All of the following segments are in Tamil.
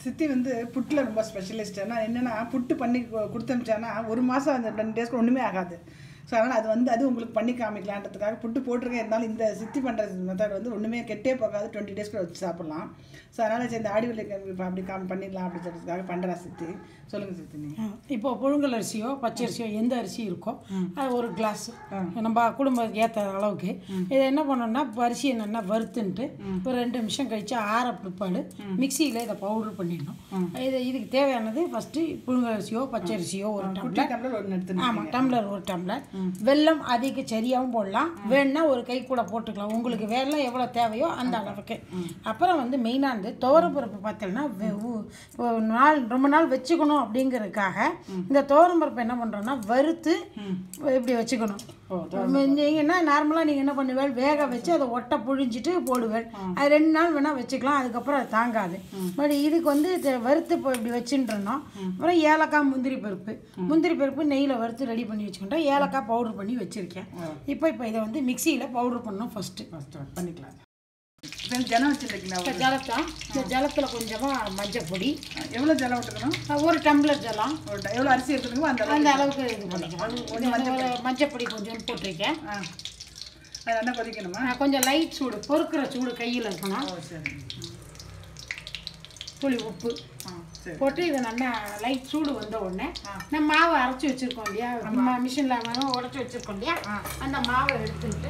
சித்தி வந்து புட்டில் ரொம்ப ஸ்பெஷலிஸ்ட் ஏன்னா என்னென்னா புட்டு பண்ணி கு- கொடுத்தனுச்சானா ஒரு மாதம் அந்த ரெண்டு டேஸ்க்கு ஒன்றுமே ஆகாது ஸோ அதனால் அது வந்து அது உங்களுக்கு பண்ணி காமிக்கலான்றதுக்காக புட்டு போட்டிருக்கேன் இருந்தாலும் இந்த சித்தி பண்ணுற மெத்தட் வந்து ஒன்றுமே கெட்டே போகாது டுவெண்ட்டி டேஸ்க்கு வச்சு சாப்பிட்லாம் ஸோ அதனால் சரி இந்த ஆடிவில் இப்போ அப்படி காமி பண்ணிடலாம் அப்படின்னு சொல்கிறதுக்காக பண்ணுறா சித்தி சொல்லுங்கள் சித்தி நீங்கள் இப்போ புழுங்கல் அரிசியோ பச்சரிசியோ எந்த அரிசி இருக்கோ அது ஒரு கிளாஸ் நம்ம குடும்பத்துக்கு ஏற்ற அளவுக்கு இதை என்ன பண்ணோம்னா இப்போ அரிசியை நல்லா வறுத்துன்ட்டு ஒரு ரெண்டு நிமிஷம் கழிச்சு ஆற பிற்பாடு மிக்சியில் இதை பவுடர் பண்ணிடணும் இது இதுக்கு தேவையானது ஃபஸ்ட்டு புழுங்கல் அரிசியோ பச்சரிசியோ ஒரு குட்டி டம்ளர் டம்ளர் ஒன்று எடுத்துன்னு ஆமாம் டம்ளர் ஒரு டம்ளர் வெல்லம் அதிக சரியாகவும் போடலாம் வேணும்னா ஒரு கை கூட போட்டுக்கலாம் உங்களுக்கு வெல்லம் எவ்வளோ தேவையோ அந்த அளவுக்கு அப்புறம் வந்து மெயினாக வந்து துவரப்பருப்பு பார்த்தீங்கன்னா வெ- ஊ- ஒரு நாள் ரொம்ப நாள் வச்சுக்கணும் அப்படிங்கிறதுக்காக இந்த துவரம்பருப்பு என்ன பண்ணுறோம்னா வறுத்து இப்படி வச்சுக்கணும் நீங்கன்னா நார்மலாக நீங்கள் என்ன பண்ணுவேன் வேக வச்சு அதை ஒட்டை புழிஞ்சிட்டு போடுவேன் அது ரெண்டு நாள் வேணால் வச்சுக்கலாம் அதுக்கப்புறம் அது தாங்காது பட் இதுக்கு வந்து இதை வறுத்து இப்போ இப்படி வச்சுட்டுருந்தோம் அப்புறம் ஏலக்காய் முந்திரி பருப்பு முந்திரி பருப்பு நெய்யில் வறுத்து ரெடி பண்ணி வச்சுக்கிட்டோம் ஏலக்காய் பவுடர் பண்ணி வச்சுருக்கேன் இப்போ இப்போ இதை வந்து மிக்சியில் பவுடர் பண்ணணும் ஃபஸ்ட்டு ஃபஸ்ட்டு பண்ணிக்கலாம் இப்போ ஜனம் வச்சுருக்கீங்களா இப்போ ஜலத்தா இந்த ஜலத்தில் கொஞ்சமாக மஞ்சள் பொடி எவ்வளோ ஜலம் விட்டுக்கணும் ஒரு டம்ளர் ஜலம் ஒரு ட- எவ்வளோ அரிசி எடுத்துக்கணுமோ அந்த அந்த அளவுக்கு இது பண்ணிக்கலாம் கொஞ்சம் ஒரு மஞ்சள் பொடி கொஞ்சம் போட்டிருக்கேன் ஆ அது நல்லா கொதிக்கணுமா ஆ, கொஞ்சம் லைட் சூடு பொறுக்கிற சூடு கையில் இருக்கணும் ஓ சரி புளி உப்பு ஆ சரி போட்டு இதை நல்லா லைட் சூடு வந்த உடனே நம்ம மாவை அரைச்சி வச்சிருக்கோம் இல்லையா மிஷினில் உடச்சி வச்சிருக்கோம் இல்லையா அந்த மாவை எடுத்துட்டு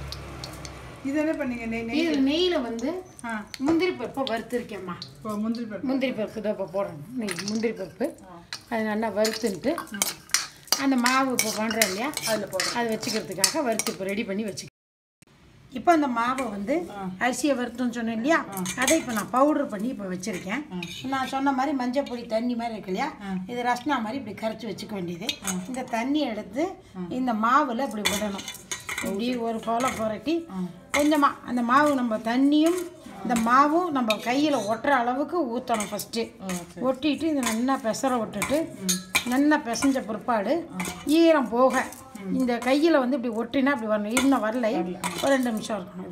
இது என்ன பண்ணீங்க நெய் நெய் இதில் நெய்யில் வந்து ஆ முந்திரி பருப்பை வறுத்துருக்கேம்மா இப்போ முந்திரி பருப்பு முந்திரி பருப்பு தான் இப்போ போடணும் நெய் முந்திரி பருப்பு அது நல்லா வறுத்துன்ட்டு அந்த மாவு இப்போ பண்ணுறோம் இல்லையா அதில் போடுறோம் அதை வச்சுக்கிறதுக்காக வறுத்து இப்போ ரெடி பண்ணி வச்சு இப்போ அந்த மாவை வந்து அரிசியை வறுத்தோன்னு சொன்னேன் இல்லையா அதை இப்போ நான் பவுடர் பண்ணி இப்போ வச்சுருக்கேன் நான் சொன்ன மாதிரி மஞ்சள் பொடி தண்ணி மாதிரி இருக்கு இல்லையா இது ரஸ்னா மாதிரி இப்படி கரைச்சி வச்சுக்க வேண்டியது இந்த தண்ணி எடுத்து இந்த மாவில் இப்படி விடணும் இப்படி ஒரு கோலை புரட்டி கொஞ்சமாக அந்த மாவு நம்ம தண்ணியும் இந்த மாவும் நம்ம கையில் ஒட்டுற அளவுக்கு ஊற்றணும் ஃபஸ்ட்டு ஒட்டிட்டு இதை நல்லா பெசற விட்டுட்டு நல்லா பிசைஞ்ச பிற்பாடு ஈரம் போக இந்த கையில் வந்து இப்படி ஒட்டினா இப்படி வரணும் இன்னும் வரல ஒரு ரெண்டு நிமிஷம் இருக்கணும்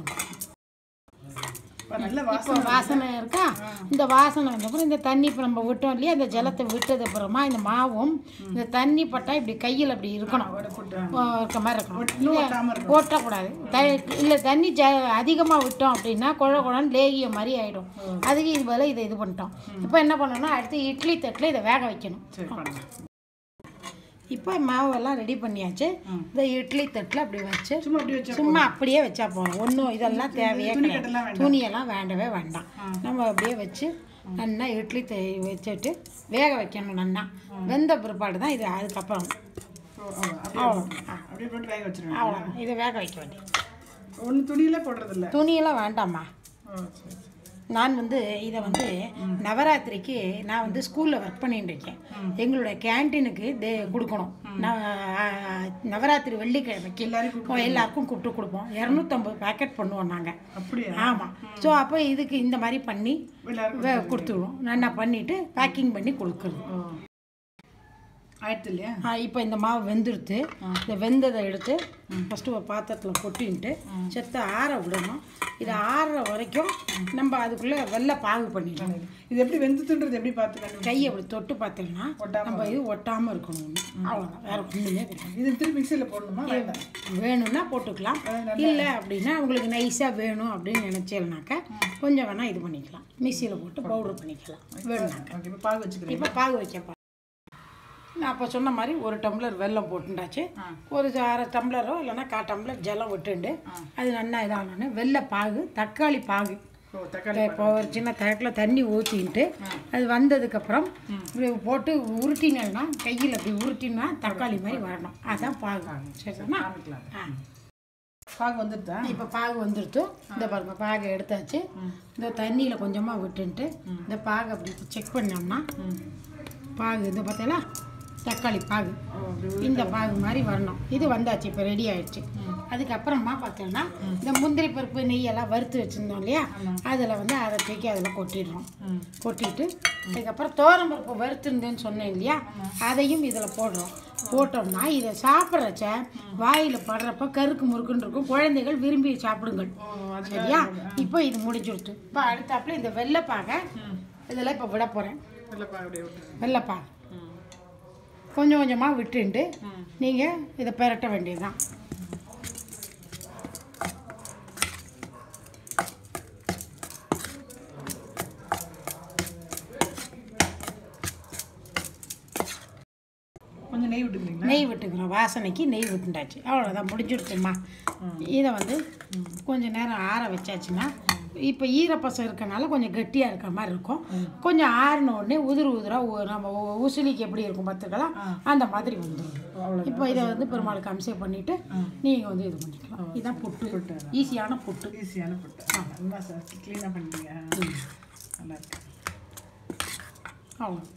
இப்போ நல்ல இப்போ வாசனை இருக்கா இந்த வாசனை வந்தப்புறம் இந்த தண்ணி இப்போ நம்ம விட்டோம் இல்லையா இந்த ஜலத்தை விட்டது அப்புறமா இந்த மாவும் இந்த தண்ணி பட்டா இப்படி கையில் அப்படி இருக்கணும் ஆ, இருக்க மாதிரி இருக்கணும் ஒட்டாம இது ஓட்டக்கூடாது த இல்லை தண்ணி ஜ அதிகமாக விட்டோம் அப்படின்னா குழ குழன்னு லேகிய மாதிரி ஆகிடும் அதுக்கு இது பதிலாக இதை இது பண்ணிட்டோம் இப்போ என்ன பண்ணணும்னா அடுத்து இட்லி தட்டில் இதை வேக வைக்கணும் சரி பண்ணுங்க இப்போ மாவெல்லாம் ரெடி பண்ணியாச்சு இந்த இட்லி தட்டில் அப்படி வச்சு சும்மா அப்படி வச்சா சும்மா அப்படியே வச்சா போதும் ஒன்றும் இதெல்லாம் தேவையே துணி கிடையாது கட்டெல்லாம் வேண்டாம். துணியெல்லாம் வேண்டவே வேண்டாம் நம்ம அப்படியே வச்சு நல்லா இட்லி தை வச்சுட்டு வேக வைக்கணும் நல்லா வெந்த பிற்பாடு தான் இது அதுக்கப்புறம் ஓ, ஆ, அப்படியே அப்படியே போட்டு வேக வச்சிருவேன் அவ்வளோதான் இதை வேக வைக்க வேண்டியது ஒன்று துணியில போடுறதில்ல துணியெல்லாம் வேண்டாம்மா ஓ சரி சரி நான் வந்து இதை வந்து நவராத்திரிக்கு நான் வந்து ஸ்கூலில் ஒர்க் பண்ணிட்டு இருக்கேன் எங்களோட கேன்டீனுக்கு தே கொடுக்கணும் நான் ஆ, நவராத்திரி வெள்ளிக்கிழமைக்கு எல்லாருக்கும் எல்லாருக்கும் கூப்பிட்டு கொடுப்போம் இரநூத்தம்பது பேக்கெட் பண்ணுவோம் நாங்கள் அப்படியா ஆமாம் ஸோ அப்போ இதுக்கு இந்த மாதிரி பண்ணி எல்லாருக்கும் வே- கொடுத்துருவோம் நல்லா பண்ணிவிட்டு பேக்கிங் பண்ணி கொடுக்குறது ஓ ஆயிடுத்து இல்லையா ஆ, இப்போ இந்த மாவு வெந்துடுத்து இந்த வெந்ததை எடுத்து ஃபஸ்ட்டு ஒரு பாத்திரத்தில் கொட்டின்ட்டு செத்த ஆற விடணும் இது ஆறுற வரைக்கும் நம்ம அதுக்குள்ளே வெள்ளை பாகு பண்ணிடணும் இது எப்படி வெந்துட்டுன்றது எப்படி பார்த்துக்கணும் கையை அப்படி தொட்டு பார்த்தோம்னா ஒட்டாம நம்ம இது ஒட்டாமல் இருக்கணும் அவ்வளோதான் வேறு ஒன்றுமே கிடையாது இது திருப்பி மிக்சியில் போடணுமா வேண்டாம் வேணும்னா போட்டுக்கலாம் இல்லை அப்படின்னா உங்களுக்கு நைஸாக வேணும் அப்படின்னு நினச்சேன்னாக்கா கொஞ்சம் வேணால் இது பண்ணிக்கலாம் மிக்சியில் போட்டு பவுடர் பண்ணிக்கலாம் வேணும்னாக்கா ஓகே இப்போ பாகு வச்சுக்கிறேன் இப்போ பாகு வைக்க நான் அப்போ சொன்ன மாதிரி ஒரு டம்ளர் வெல்லம் போட்டுண்டாச்சு ஒரு அரை டம்ளரோ இல்லைன்னா கா டம்ளர் ஜலம் விட்டுண்டு அது நல்லா இதானோடனே வெள்ளை பாகு தக்காளி பாகு ஓ தக்காளி இப்போ ஒரு சின்ன தட்டில் தண்ணி ஊற்றின்ட்டு அது வந்ததுக்கப்புறம் இப்படி போட்டு உருட்டினேன்னா கையில் இப்படி உருட்டினா தக்காளி மாதிரி வரணும் அதான் பாகு சரிதானா காமிக்கலாம் ஆ பாகு வந்துடுதா இப்போ பாகு வந்துடுத்து இந்த பாருங்க பாகை எடுத்தாச்சு இந்த தண்ணியில் கொஞ்சமாக விட்டுன்ட்டு இந்த பாகை அப்படி செக் பண்ணோம்னா பாகு இந்த பார்த்தீங்களா தக்காளி பாகு ஓ அப்படி இந்த பாகு மாதிரி வரணும் இது வந்தாச்சு இப்போ ரெடி ஆயிடுச்சு அதுக்கப்புறமா பார்த்தோம்னா இந்த முந்திரி பருப்பு நெய்யெல்லாம் வறுத்து வச்சுருந்தோம் இல்லையா அதில் வந்து அதை தூக்கி அதில் கொட்டிடுறோம் கொட்டிட்டு அதுக்கப்புறம் தோரம் பருப்பு வறுத்துருந்தேன்னு சொன்னேன் இல்லையா அதையும் இதில் போடுறோம் போட்டோம்னா இதை சாப்பிட்றச்ச வாயில் படுறப்ப கருக்கு முறுக்குன்னு இருக்கும் குழந்தைகள் விரும்பி சாப்பிடுங்கள் சரியா இப்போ இது முடிஞ்சுடுத்து இப்போ அடுத்தாப்புல இந்த வெள்ளைப்பாகை இதெல்லாம் இப்போ விட போகிறேன் வெள்ளைப்பா அப்படியே விட்டுருங்க வெள்ளைப்பா கொஞ்சம் கொஞ்சமாக விட்டுண்டு நீங்கள் இதை பெரட்ட வேண்டியதுதான் கொஞ்சம் நெய் விட்டுக்கிறீங்களா நெய் விட்டுக்கிறோம் வாசனைக்கு நெய் விட்டுண்டாச்சு அவ்வளோதான் முடிஞ்சுடுச்சுமா இதை வந்து கொஞ்ச நேரம் ஆற வச்சாச்சுன்னா இப்போ ஈரப்பசம் இருக்கனால கொஞ்சம் கெட்டியாக இருக்கிற மாதிரி இருக்கும் கொஞ்சம் ஆறின உடனே உதிர் உதிராக நம்ம உ- உசிலிக்கு எப்படி இருக்கும் பார்த்துக்கலாம் அந்த மாதிரி வந்துடும் இப்போ இதை வந்து பெருமாளுக்கு அம்சம் பண்ணிவிட்டு நீங்கள் வந்து இது பண்ணிக்கலாம் இதுதான் புட்டு ஈஸியான புட்டு ஈஸியான புட்டு நல்லா க்ளீனாக பண்ணிட்டீங்க நல்லா இருக்கு அவ்வளோ